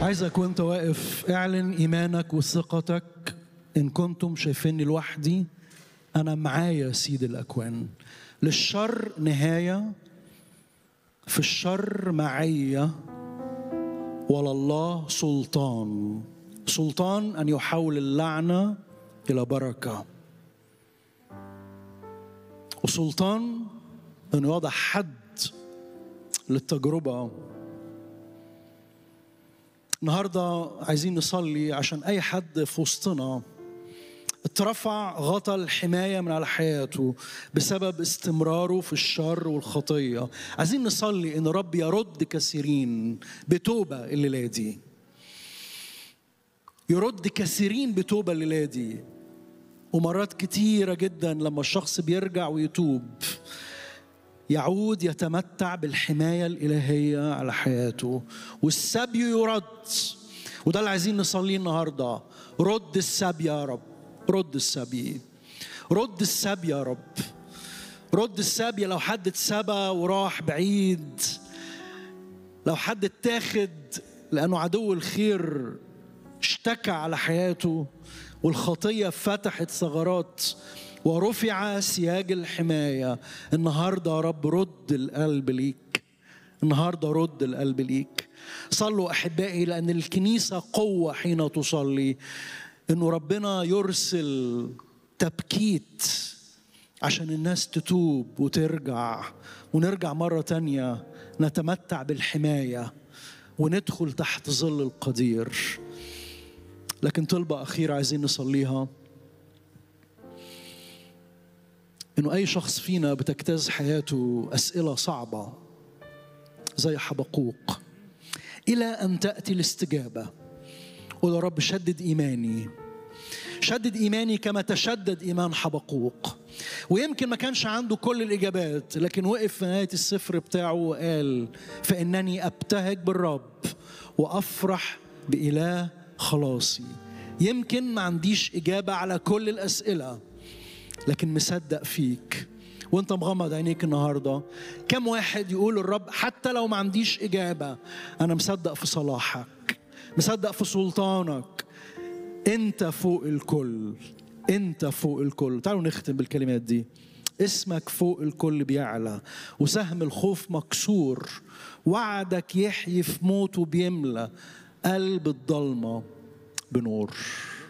عايزك وانت واقف اعلن ايمانك وثقتك ان كنتم شايفيني لوحدي انا معايا سيد الاكوان للشر نهايه في الشر معيه ولله سلطان سلطان ان يحول اللعنه الى بركه وسلطان انه يوضع حد للتجربه النهارده عايزين نصلي عشان اي حد في وسطنا اترفع غطى الحمايه من على حياته بسبب استمراره في الشر والخطيه عايزين نصلي ان رب يرد كثيرين بتوبه الليله دي يرد كثيرين بتوبه الليله دي ومرات كتيره جدا لما الشخص بيرجع ويتوب يعود يتمتع بالحمايه الالهيه على حياته والسبي يرد وده اللي عايزين نصليه النهارده رد السبي يا رب رد السبي رد السبي يا رب رد السبي لو حد اتسبى وراح بعيد لو حد اتاخد لانه عدو الخير اشتكى على حياته والخطيه فتحت ثغرات ورفع سياج الحمايه النهارده يا رب رد القلب ليك النهارده رد القلب ليك صلوا احبائي لان الكنيسه قوه حين تصلي انه ربنا يرسل تبكيت عشان الناس تتوب وترجع ونرجع مرة تانية نتمتع بالحماية وندخل تحت ظل القدير لكن طلبة أخيرة عايزين نصليها إنه أي شخص فينا بتجتاز حياته أسئلة صعبة زي حبقوق إلى أن تأتي الاستجابة قول يا رب شدد إيماني شدد إيماني كما تشدد إيمان حبقوق ويمكن ما كانش عنده كل الإجابات لكن وقف في نهاية السفر بتاعه وقال فإنني أبتهج بالرب وأفرح بإله خلاصي يمكن ما عنديش إجابة على كل الأسئلة لكن مصدق فيك وانت مغمض عينيك النهارده كم واحد يقول الرب حتى لو ما عنديش اجابه انا مصدق في صلاحك مصدق في سلطانك انت فوق الكل انت فوق الكل تعالوا نختم بالكلمات دي اسمك فوق الكل بيعلى وسهم الخوف مكسور وعدك يحيي في موته بيملى قلب الضلمه بنور